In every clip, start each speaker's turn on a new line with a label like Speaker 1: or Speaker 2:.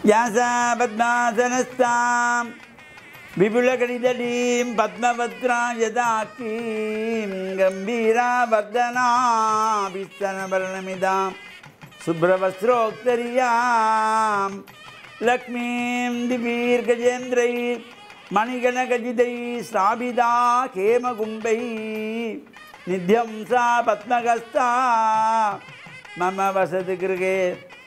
Speaker 1: யாசா பத்மாசனஸ்தாம் விபுலகணிதடீம் பத்மபத்ராயதாக்கீம் கம்பீரா வர்தனாபிஸ்தனபரணமிதாம் சுப்ரவஸ்திரோக்தரியாம் லக்ஷ்மீம் திபீர்கஜேந்திரை மணிகணகஜிதை ஸ்ராபிதா கேமகும்பை நித்யம் சா பத்மகஸ்தா மம வசதி கிருகே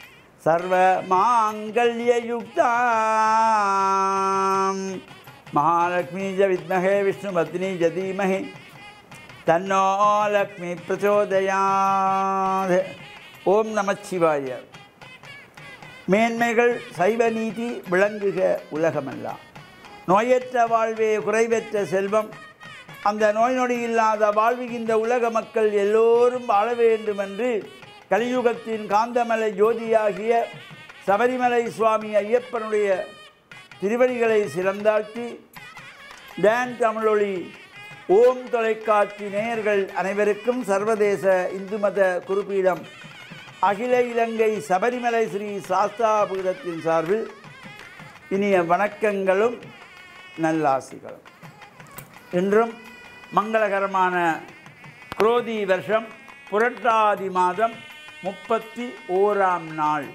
Speaker 1: सर्वमाङ्गल्ययुक्तां महालक्ष्मी च विद्महे विष्णुपत्नी च धीमहि तन्नो लक्ष्मी प्रचोदयात् ஓம் நமச்சிவாய மேன்மைகள் சைவ நீதி விளங்குக உலகமெல்லாம் நோயற்ற வாழ்வே குறைவற்ற செல்வம் அந்த நோய் நொடி இல்லாத வாழ்வுகின்ற உலக மக்கள் எல்லோரும் வாழ வேண்டும் என்று கலியுகத்தின் காந்தமலை ஜோதியாகிய சபரிமலை சுவாமி ஐயப்பனுடைய திருவடிகளை சிறந்தாழ்த்தி டேன் தமிழொலி ஓம் தொலைக்காட்சி நேயர்கள் அனைவருக்கும் சர்வதேச இந்து மத குருபீடம் அகில இலங்கை சபரிமலை ஸ்ரீ சாஸ்தாபீடத்தின் சார்பில் இனிய வணக்கங்களும் நல்லாசிகளும் இன்றும் மங்களகரமான குரோதி வருஷம் புரட்டாதி மாதம் முப்பத்தி ஓராம் நாள்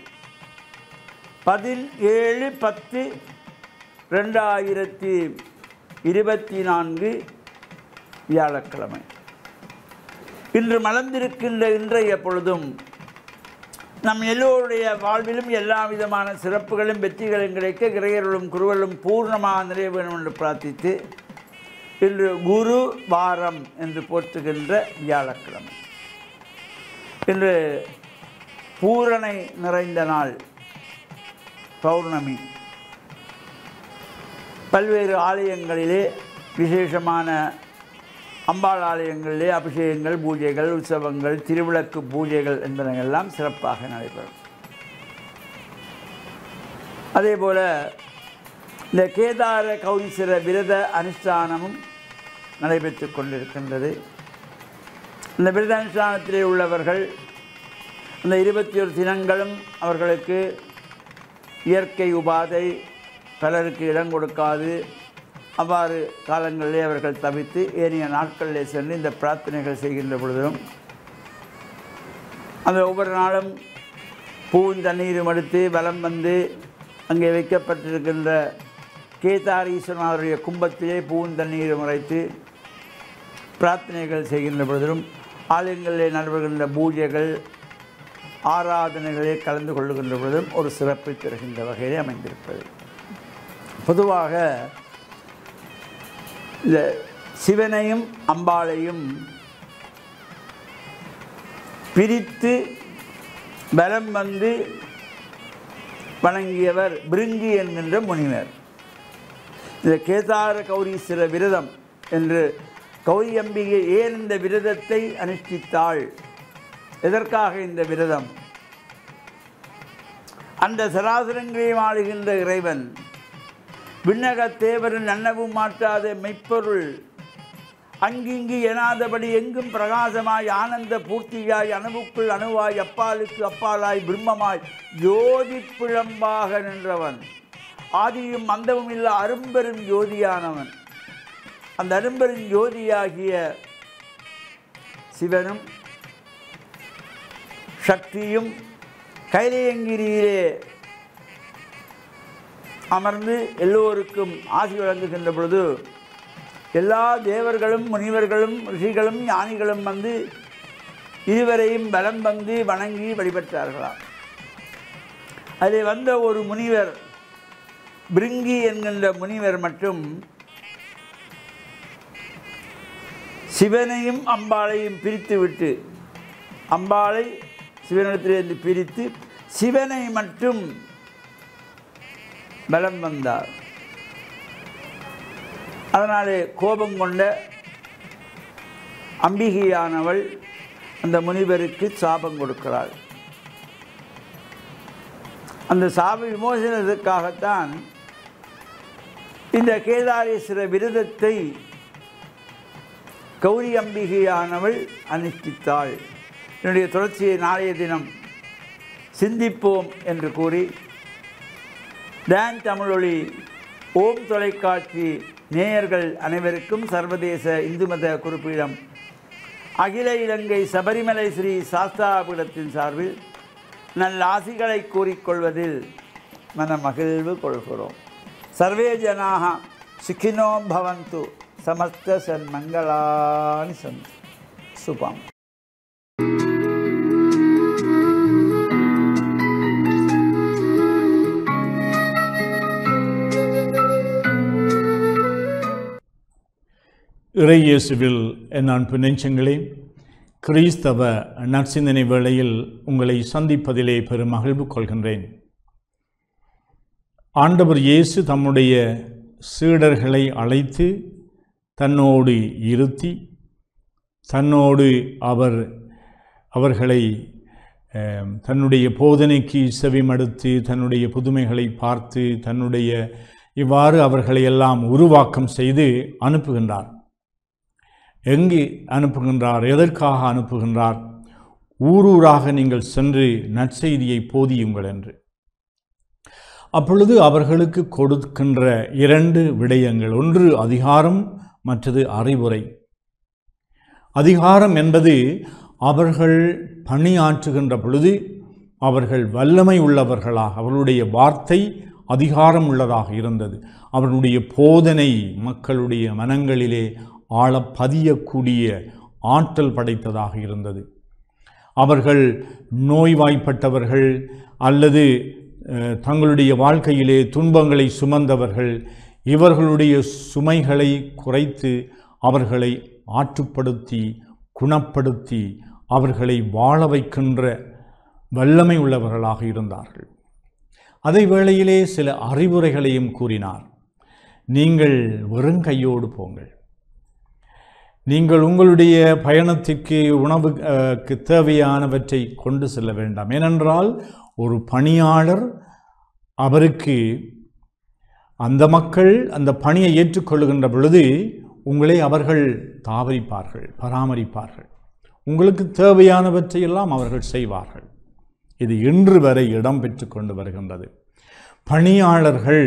Speaker 1: பதினேழு பத்து ரெண்டாயிரத்தி இருபத்தி நான்கு வியாழக்கிழமை இன்று மலர்ந்திருக்கின்ற இன்றைய பொழுதும் நம் எல்லோருடைய வாழ்விலும் எல்லா விதமான சிறப்புகளும் வெற்றிகளும் கிடைக்க இறையர்களும் குருவலும் பூர்ணமாக நிறைய வேண்டும் என்று பிரார்த்தித்து இன்று குரு வாரம் என்று போற்றுகின்ற வியாழக்கிழமை இன்று பூரணை நிறைந்த நாள் பௌர்ணமி பல்வேறு ஆலயங்களிலே விசேஷமான அம்பாள் ஆலயங்களிலே அபிஷேகங்கள் பூஜைகள் உற்சவங்கள் திருவிளக்கு பூஜைகள் என்பனெல்லாம் சிறப்பாக நடைபெறும் அதே போல் இந்த கேதார கௌரீஸ்வர விரத அனுஷ்டானமும் நடைபெற்று கொண்டிருக்கின்றது இந்த விரத அனுஷ்டானத்திலே உள்ளவர்கள் இந்த இருபத்தி ஒரு தினங்களும் அவர்களுக்கு இயற்கை உபாதை பலருக்கு இடம் கொடுக்காது அவ்வாறு காலங்களிலே அவர்கள் தவித்து ஏனைய நாட்களிலே சென்று இந்த பிரார்த்தனைகள் செய்கின்ற பொழுதும் அந்த ஒவ்வொரு நாளும் பூவும் தண்ணீரும் எடுத்து வலம் வந்து அங்கே வைக்கப்பட்டிருக்கின்ற கேதாரீஸ்வரனுடைய கும்பத்திலே பூவும் தண்ணீரும் உரைத்து பிரார்த்தனைகள் செய்கின்ற பொழுதிலும் ஆலயங்களிலே நடைபெறுகின்ற பூஜைகள் ஆராதனைகளில் கலந்து கொள்ளுகின்ற பொழுதும் ஒரு சிறப்பை தருகின்ற வகையிலே அமைந்திருப்பது பொதுவாக இந்த சிவனையும் அம்பாளையும் பிரித்து பலம் வந்து வணங்கியவர் பிருங்கி என்கின்ற முனிவர் இந்த கேதார கௌரீஸ்வர விரதம் என்று கௌரி அம்பிகை ஏன் இந்த விரதத்தை அனுஷ்டித்தாள் எதற்காக இந்த விரதம் அந்த சராசரங்களையும் ஆளுகின்ற இறைவன் விண்ணக தேவரின் நன்னவும் மாற்றாத மெய்ப்பொருள் அங்கிங்கு எனாதபடி எங்கும் பிரகாசமாய் ஆனந்த பூர்த்தியாய் அணுவுக்குள் அணுவாய் அப்பாலுக்கு அப்பாலாய் பிரம்மமாய் ஜோதி பிழம்பாக நின்றவன் ஆதியும் அந்தமும் இல்ல அரும்பெரும் ஜோதியானவன் அந்த அரும்பெரும் ஜோதியாகிய சிவனும் சக்தியும் கைலையங்கிரியிலே அமர்ந்து எல்லோருக்கும் ஆசி வழங்குகின்ற பொழுது எல்லா தேவர்களும் முனிவர்களும் ரிஷிகளும் ஞானிகளும் வந்து இருவரையும் பலம் வந்து வணங்கி வழிபட்டார்களாம் அதில் வந்த ஒரு முனிவர் பிருங்கி என்கின்ற முனிவர் மட்டும் சிவனையும் அம்பாளையும் பிரித்து விட்டு அம்பாளை சிவனிடத்திலிருந்து பிரித்து சிவனை மட்டும் பலம் வந்தார் அதனாலே கோபம் கொண்ட அம்பிகையானவள் அந்த முனிவருக்கு சாபம் கொடுக்கிறாள் அந்த சாப விமோசனத்துக்காகத்தான் இந்த கேதாரேஸ்வர விரதத்தை கௌரி அம்பிகையானவள் அனுஷ்டித்தாள் என்னுடைய தொடர்ச்சியை நாளைய தினம் சிந்திப்போம் என்று கூறி டான் தமிழொலி ஓம் தொலைக்காட்சி நேயர்கள் அனைவருக்கும் சர்வதேச இந்து மத குறிப்பீடம் அகில இலங்கை சபரிமலை ஸ்ரீ சாஸ்தாபீடத்தின் சார்பில் நல்லாசிகளை கூறிக்கொள்வதில் மன மகிழ்வு கொள்கிறோம் சர்வே ஜனாக சுகினோ பவந்து சமஸ்த சன்மங்களானி சந்தி சுபம்
Speaker 2: இறையேசுவில் என் அன்பு நெஞ்சங்களே கிறிஸ்தவ நற்சிந்தனை வேளையில் உங்களை சந்திப்பதிலே பெரும் மகிழ்வு கொள்கின்றேன் ஆண்டவர் இயேசு தம்முடைய சீடர்களை அழைத்து தன்னோடு இருத்தி தன்னோடு அவர் அவர்களை அஹ், தன்னுடைய போதனைக்கு செவிமடுத்து தன்னுடைய புதுமைகளை பார்த்து தன்னுடைய இவ்வாறு அவர்களை எல்லாம் உருவாக்கம் செய்து அனுப்புகின்றார் எங்கே அனுப்புகின்றார் எதற்காக அனுப்புகின்றார் ஊரூராக நீங்கள் சென்று நற்செய்தியை போதியுங்கள் என்று அப்பொழுது அவர்களுக்கு கொடுக்கின்ற இரண்டு விடயங்கள் ஒன்று அதிகாரம் மற்றது அறிவுரை அதிகாரம் என்பது அவர்கள் பணியாற்றுகின்ற பொழுது அவர்கள் வல்லமை உள்ளவர்களாக அவர்களுடைய வார்த்தை அதிகாரம் உள்ளதாக இருந்தது அவர்களுடைய போதனை மக்களுடைய மனங்களிலே ஆழ பதியக்கூடிய ஆற்றல் படைத்ததாக இருந்தது அவர்கள் நோய்வாய்ப்பட்டவர்கள் அல்லது அஹ், தங்களுடைய வாழ்க்கையிலே துன்பங்களை சுமந்தவர்கள் இவர்களுடைய சுமைகளை குறைத்து அவர்களை ஆற்றுப்படுத்தி குணப்படுத்தி அவர்களை வாழ வைக்கின்ற வல்லமை உள்ளவர்களாக இருந்தார்கள் அதே வேளையிலே சில அறிவுரைகளையும் கூறினார் நீங்கள் வெறுங்கையோடு போங்கள் நீங்கள் உங்களுடைய பயணத்திற்கு உணவுக்கு தேவையானவற்றை கொண்டு செல்ல வேண்டாம் ஏனென்றால் ஒரு பணியாளர் அவருக்கு அந்த மக்கள் அந்த பணியை ஏற்றுக்கொள்ளுகின்ற பொழுது உங்களை அவர்கள் தாவரிப்பார்கள் பராமரிப்பார்கள் உங்களுக்கு தேவையானவற்றையெல்லாம் அவர்கள் செய்வார்கள் இது இன்று வரை இடம்பெற்று கொண்டு வருகின்றது பணியாளர்கள்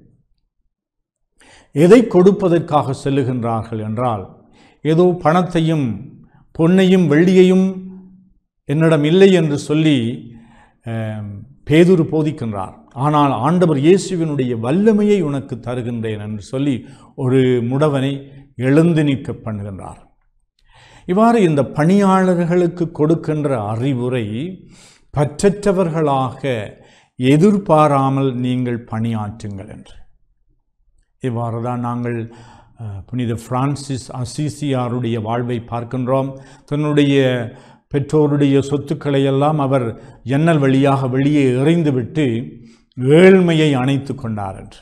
Speaker 2: எதை கொடுப்பதற்காக செல்லுகின்றார்கள் என்றால் ஏதோ பணத்தையும் பொன்னையும் வெள்ளியையும் என்னிடம் இல்லை என்று சொல்லி அஹ், பேதுரு போதிக்கின்றார் ஆனால் ஆண்டவர் இயேசுவினுடைய வல்லமையை உனக்கு தருகின்றேன் என்று சொல்லி ஒரு முடவனை எழுந்து நிற்க பண்ணுகின்றார் இவ்வாறு இந்த பணியாளர்களுக்கு கொடுக்கின்ற அறிவுரை பற்றற்றவர்களாக எதிர்பாராமல் நீங்கள் பணியாற்றுங்கள் என்று இவ்வாறு தான் நாங்கள் அஹ், புனித பிரான்சிஸ் அசிசியாருடைய வாழ்வை பார்க்கின்றோம் தன்னுடைய பெற்றோருடைய சொத்துக்களை எல்லாம் அவர் ஜன்னல் வழியாக வெளியே எறிந்துவிட்டு ஏழ்மையை அணைத்து கொண்டார் என்று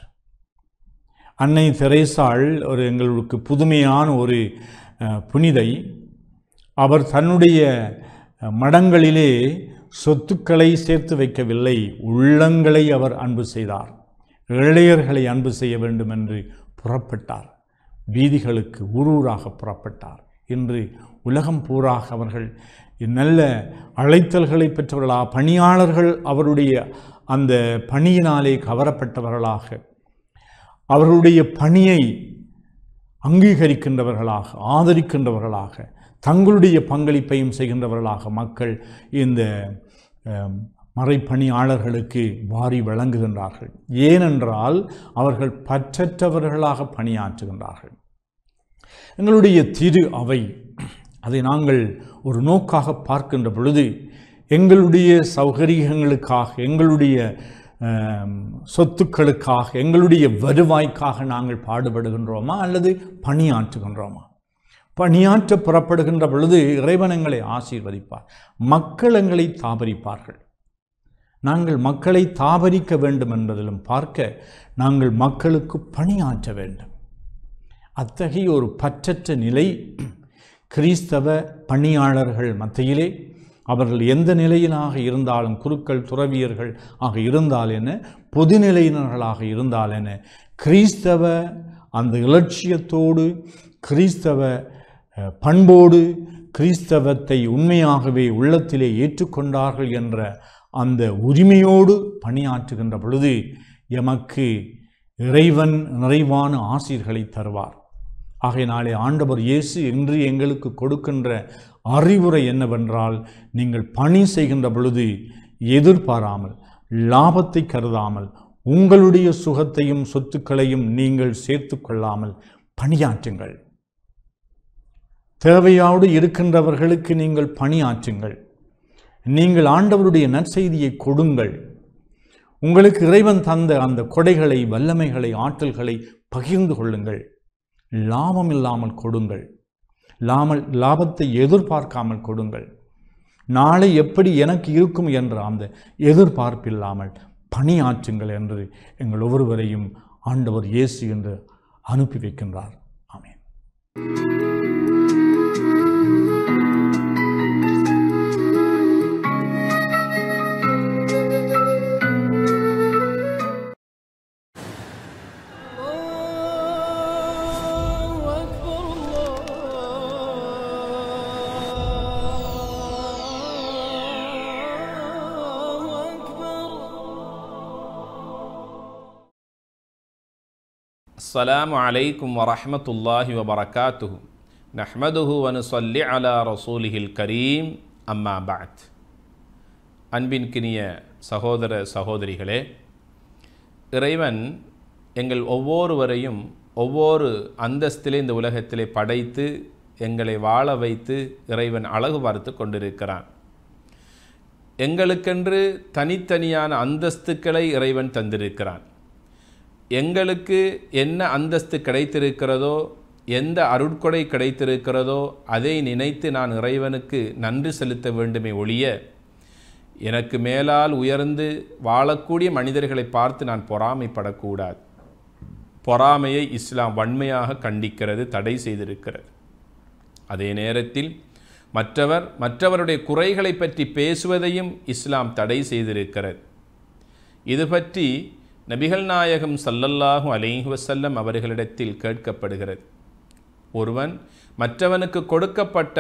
Speaker 2: அன்னை தெரேசாள் ஒரு எங்களுக்கு புதுமையான ஒரு அஹ், புனிதை அவர் தன்னுடைய அஹ், மடங்களிலே சொத்துக்களை சேர்த்து வைக்கவில்லை உள்ளங்களை அவர் அன்பு செய்தார் இளையர்களை அன்பு செய்ய வேண்டும் என்று புறப்பட்டார் வீதிகளுக்கு ஊரூராக புறப்பட்டார் இன்று உலகம் பூராக அவர்கள் நல்ல அழைத்தல்களை பெற்றவர்களாக பணியாளர்கள் அவருடைய அந்த பணியினாலே கவரப்பட்டவர்களாக அவர்களுடைய பணியை அங்கீகரிக்கின்றவர்களாக ஆதரிக்கின்றவர்களாக தங்களுடைய பங்களிப்பையும் செய்கின்றவர்களாக மக்கள் இந்த அம், மறைப்பணியாளர்களுக்கு வாரி வழங்குகின்றார்கள் ஏனென்றால் அவர்கள் பற்றற்றவர்களாக பணியாற்றுகின்றார்கள் எங்களுடைய திரு அவை அதை நாங்கள் ஒரு நோக்காக பார்க்கின்ற பொழுது எங்களுடைய சௌகரியங்களுக்காக எங்களுடைய ஆம், சொத்துக்களுக்காக எங்களுடைய வருவாய்க்காக நாங்கள் பாடுபடுகின்றோமா அல்லது பணியாற்றுகின்றோமா பணியாற்ற புறப்படுகின்ற பொழுது இறைவன் எங்களை ஆசீர்வதிப்பார் மக்கள் எங்களை தாபரிப்பார்கள் நாங்கள் மக்களை தாபரிக்க வேண்டும் என்பதிலும் பார்க்க நாங்கள் மக்களுக்கு பணியாற்ற வேண்டும் அத்தகைய ஒரு பற்றற்ற நிலை கிறிஸ்தவ பணியாளர்கள் மத்தியிலே அவர்கள் எந்த நிலையிலாக இருந்தாலும் குருக்கள் துறவியர்கள் ஆக இருந்தால் என்ன பொதுநிலையினர்களாக இருந்தால் என்ன கிறிஸ்தவ அந்த இலட்சியத்தோடு கிறிஸ்தவ அஹ், பண்போடு கிறிஸ்தவத்தை உண்மையாகவே உள்ளத்திலே ஏற்றுக்கொண்டார்கள் என்ற அந்த உரிமையோடு பணியாற்றுகின்ற பொழுது எமக்கு இறைவன் நிறைவான ஆசீர்களை தருவார் ஆகையினாலே ஆண்டவர் இயேசு என்று எங்களுக்கு கொடுக்கின்ற அறிவுரை என்னவென்றால் நீங்கள் பணி செய்கின்ற பொழுது எதிர்பாராமல் லாபத்தை கருதாமல் உங்களுடைய சுகத்தையும் சொத்துக்களையும் நீங்கள் சேர்த்து கொள்ளாமல் பணியாற்றுங்கள் தேவையோடு இருக்கின்றவர்களுக்கு நீங்கள் பணியாற்றுங்கள் நீங்கள் ஆண்டவருடைய நற்செய்தியை கொடுங்கள் உங்களுக்கு இறைவன் தந்த அந்த கொடைகளை வல்லமைகளை ஆற்றல்களை பகிர்ந்து கொள்ளுங்கள் லாபம் இல்லாமல் கொடுங்கள் லாமல் லாபத்தை எதிர்பார்க்காமல் கொடுங்கள் நாளை எப்படி எனக்கு இருக்கும் என்ற அந்த எதிர்பார்ப்பில்லாமல் பணியாற்றுங்கள் என்று எங்கள் ஒவ்வொருவரையும் ஆண்டவர் இயேசு என்று அனுப்பி வைக்கின்றார் ஆமென்
Speaker 3: الله أكبر الله أكبر
Speaker 4: السلام عليكم ورحمة الله وبركاته نحمده ونصلي على رسوله الكريم أما بعد அன்பின்கினிய சகோதர சகோதரிகளே இறைவன் எங்கள் ஒவ்வொருவரையும் ஒவ்வொரு அந்தஸ்திலே இந்த உலகத்திலே படைத்து எங்களை வாழ வைத்து இறைவன் அழகு பார்த்து கொண்டிருக்கிறான் எங்களுக்கென்று தனித்தனியான அந்தஸ்துக்களை இறைவன் தந்திருக்கிறான் எங்களுக்கு என்ன அந்தஸ்து கிடைத்திருக்கிறதோ எந்த அருட்கொடை கிடைத்திருக்கிறதோ அதை நினைத்து நான் இறைவனுக்கு நன்றி செலுத்த வேண்டுமே ஒழிய எனக்கு மேலால் உயர்ந்து வாழக்கூடிய மனிதர்களை பார்த்து நான் பொறாமைப்படக்கூடாது பொறாமையை இஸ்லாம் வன்மையாக கண்டிக்கிறது தடை செய்திருக்கிறது அதே நேரத்தில் மற்றவர் மற்றவருடைய குறைகளை பற்றி பேசுவதையும் இஸ்லாம் தடை செய்திருக்கிறது இது பற்றி நபிகள் நாயகம் சல்லல்லாஹு அலைஹி வஸல்லம் அவர்களிடத்தில் கேட்கப்படுகிறது ஒருவன் மற்றவனுக்கு கொடுக்கப்பட்ட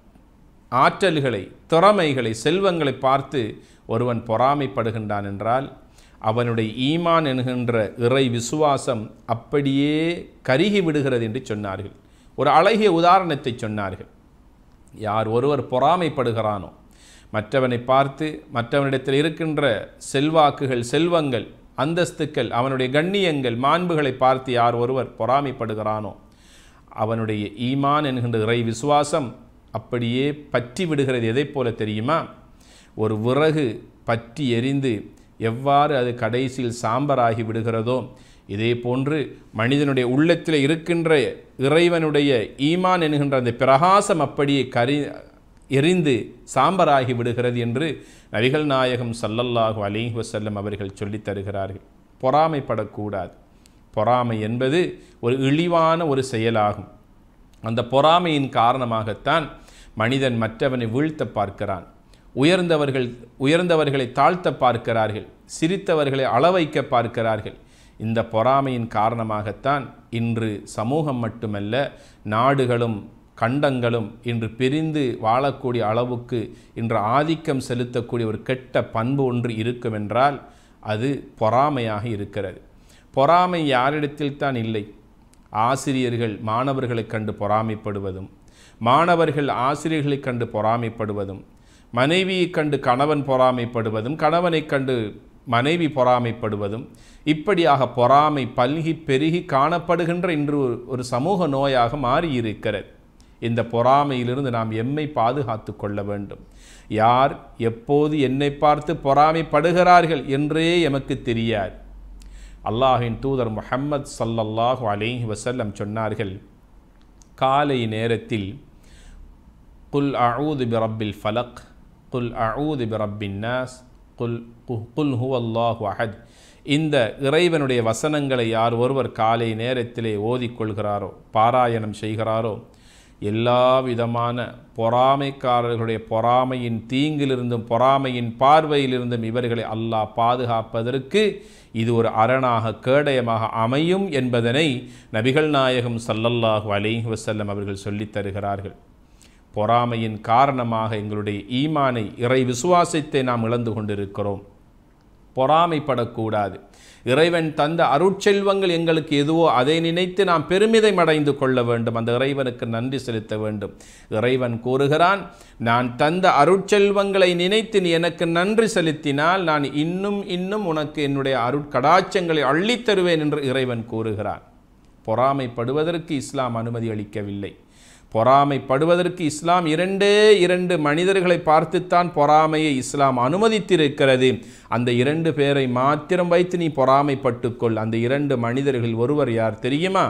Speaker 4: ஆற்றல்களை திறமைகளை செல்வங்களை பார்த்து ஒருவன் பொறாமைப்படுகின்றான் என்றால் அவனுடைய ஈமான் என்கின்ற இறை விசுவாசம் அப்படியே கருகி விடுகிறது என்று சொன்னார்கள் ஒரு அழகிய உதாரணத்தை சொன்னார்கள் யார் ஒருவர் பொறாமைப்படுகிறானோ மற்றவனை பார்த்து மற்றவனிடத்தில் இருக்கின்ற செல்வாக்குகள் செல்வங்கள் அந்தஸ்துக்கள் அவனுடைய கண்ணியங்கள் மாண்புகளை பார்த்து யார் ஒருவர் பொறாமைப்படுகிறானோ அவனுடைய ஈமான் என்கின்ற இறை விசுவாசம் அப்படியே பற்றி விடுகிறது எதைப் போல தெரியுமா ஒரு விறகு பற்றி எரிந்து எவ்வாறு அது கடைசியில் சாம்பராகி விடுகிறதோ இதே போன்று மனிதனுடைய உள்ளத்தில் இருக்கின்ற இறைவனுடைய ஈமான் என்கின்ற அந்த பிரகாசம் அப்படியே கரி எரிந்து சாம்பராகி விடுகிறது என்று நபிகள் நாயகம் சல்லல்லாஹு அலைஹி வஸல்லம் அவர்கள் சொல்லித் தருகிறார்கள் பொறாமைப்படக்கூடாது பொறாமை என்பது ஒரு இழிவான ஒரு செயலாகும் அந்த பொறாமையின் காரணமாகத்தான் மனிதன் மற்றவனை வீழ்த்த பார்க்கிறான் உயர்ந்தவர்கள் உயர்ந்தவர்களை தாழ்த்த பார்க்கிறார்கள் சிரித்தவர்களை அளவைக்க பார்க்கிறார்கள் இந்த பொறாமையின் காரணமாகத்தான் இன்று சமூகம் மட்டுமல்ல நாடுகளும் கண்டங்களும் இன்று பிரிந்து வாழக்கூடிய அளவுக்கு இன்று ஆதிக்கம் செலுத்தக்கூடிய ஒரு கெட்ட பண்பு ஒன்று இருக்குமென்றால் அது பொறாமையாக இருக்கிறது பொறாமை யாரிடத்தில் தான் இல்லை ஆசிரியர்கள் மாணவர்களைக் கண்டு பொறாமைப்படுவதும் மாணவர்கள் ஆசிரியர்களைக் கண்டு பொறாமைப்படுவதும் மனைவியைக் கண்டு கணவன் பொறாமைப்படுவதும் கணவனைக் கண்டு மனைவி பொறாமைப்படுவதும் இப்படியாக பொறாமை பல்கி பெருகி காணப்படுகின்ற இன்று ஒரு- ஒரு சமூக நோயாக மாறியிருக்கிறது இந்த பொறாமையிலிருந்து நாம் எம்மை பாதுகாத்து கொள்ள வேண்டும் யார் எப்போது என்னை பார்த்து பொறாமைப்படுகிறார்கள் என்றே எமக்கு தெரியாது அல்லாஹின் தூதர் முஹம்மத் ஸல்லல்லாஹு அலைஹி வஸல்லம் சொன்னார்கள் காலை நேரத்தில் குல் அஊது பிரப்பில் ஃபலக் குல் அஊது பிரப்பின் நாஸ் குல் குல் ஹுவல்லாஹு அஹத் இந்த இறைவனுடைய வசனங்களை யார் ஒருவர் காலை நேரத்திலே ஓதிக்கொள்கிறாரோ பாராயணம் செய்கிறாரோ எல்லா விதமான பொறாமைக்காரர்களுடைய பொறாமையின் தீங்கிலிருந்தும் பொறாமையின் பார்வையிலிருந்தும் இவர்களை அல்லாஹ் பாதுகாப்பதற்கு இது ஒரு அரணாக கேடயமாக அமையும் என்பதனை நபிகள் நாயகம் ஸல்லல்லாஹு அலைஹி வஸல்லம் அவர்கள் சொல்லித் தருகிறார்கள் பொறாமையின் காரணமாக எங்களுடைய ஈமானை இறை விசுவாசத்தை நாம் இழந்து கொண்டிருக்கிறோம் பொறாமைப்படக்கூடாது இறைவன் தந்த அருட்செல்வங்கள் எங்களுக்கு எதுவோ அதை நினைத்து நாம் பெருமிதம் அடைந்து கொள்ள வேண்டும் அந்த இறைவனுக்கு நன்றி செலுத்த வேண்டும் இறைவன் கூறுகிறான் நான் தந்த அருட்செல்வங்களை நினைத்து நீ எனக்கு நன்றி செலுத்தினால் நான் இன்னும் இன்னும் உனக்கு என்னுடைய அருட்கடாட்சங்களை அள்ளித் தருவேன் என்று இறைவன் கூறுகிறான் பொறாமைப்படுவதற்கு இஸ்லாம் அனுமதி அளிக்கவில்லை பொறாமைப்படுவதற்கு இஸ்லாம் இரண்டே இரண்டு மனிதர்களை பார்த்துத்தான் பொறாமையை இஸ்லாம் அனுமதித்திருக்கிறது அந்த இரண்டு பேரை மாத்திரம் வைத்து நீ பொறாமைப்பட்டுக்கொள் அந்த இரண்டு மனிதர்கள் ஒருவர் யார் தெரியுமா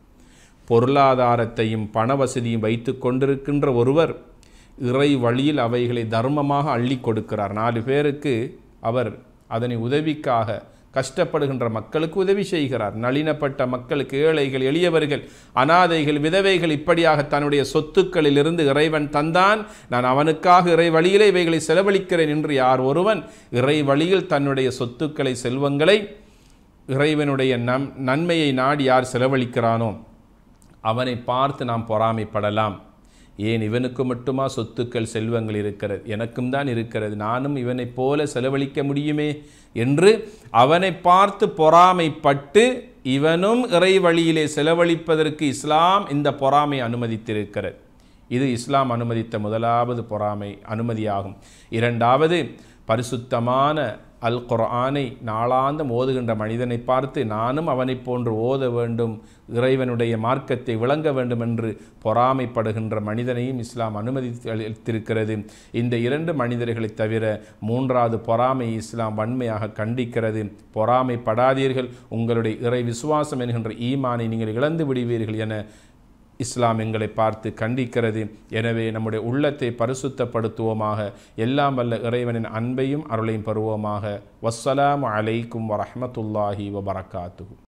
Speaker 4: பொருளாதாரத்தையும் பண வசதியும் வைத்து கொண்டிருக்கின்ற ஒருவர் இறை வழியில் அவைகளை தர்மமாக அள்ளி கொடுக்கிறார் நாலு பேருக்கு அவர் அதனை உதவிக்காக கஷ்டப்படுகின்ற மக்களுக்கு உதவி செய்கிறார் நளினப்பட்ட மக்களுக்கு ஏழைகள் எளியவர்கள் அனாதைகள் விதவைகள் இப்படியாக தன்னுடைய சொத்துக்களிலிருந்து இறைவன் தந்தான் நான் அவனுக்காக இறை வழியிலே இவைகளை செலவழிக்கிறேன் என்று யார் ஒருவன் இறை வழியில் தன்னுடைய சொத்துக்களை செல்வங்களை இறைவனுடைய நம் நன்மையை நாடி யார் செலவழிக்கிறானோ அவனை பார்த்து நாம் பொறாமைப்படலாம் ஏன் இவனுக்கு மட்டுமா சொத்துக்கள் செல்வங்கள் இருக்கிறது எனக்கும் தான் இருக்கிறது நானும் இவனைப் போல செலவழிக்க முடியுமே என்று அவனை பார்த்து பொறாமைப்பட்டு இவனும் இறை வழியிலே செலவழிப்பதற்கு இஸ்லாம் இந்த பொறாமை அனுமதித்திருக்கிறது இது இஸ்லாம் அனுமதித்த முதலாவது பொறாமை அனுமதியாகும் இரண்டாவது பரிசுத்தமான அல் குர்ஆனை நாளாந்தம் ஓதுகின்ற மனிதனை பார்த்து நானும் அவனைப் போன்று ஓத வேண்டும் இறைவனுடைய மார்க்கத்தை விளங்க வேண்டும் என்று பொறாமைப்படுகின்ற மனிதனையும் இஸ்லாம் அனுமதித்து அளித்திருக்கிறது இந்த இரண்டு மனிதர்களைத் தவிர மூன்றாவது பொறாமை இஸ்லாம் வன்மையாக கண்டிக்கிறது பொறாமைப்படாதீர்கள் உங்களுடைய இறை விசுவாசம் என்கின்ற ஈமானை நீங்கள் இழந்து விடுவீர்கள் என இஸ்லாம் எங்களை பார்த்து கண்டிக்கிறது எனவே நம்முடைய உள்ளத்தை பரிசுத்தப்படுத்துவோமாக எல்லாம் வல்ல இறைவனின் அன்பையும் அருளையும் பெறுவோமாக வஸ்ஸலாமு அலைக்கும் வரஹ்மத்துல்லாஹி வபரகாத்துஹு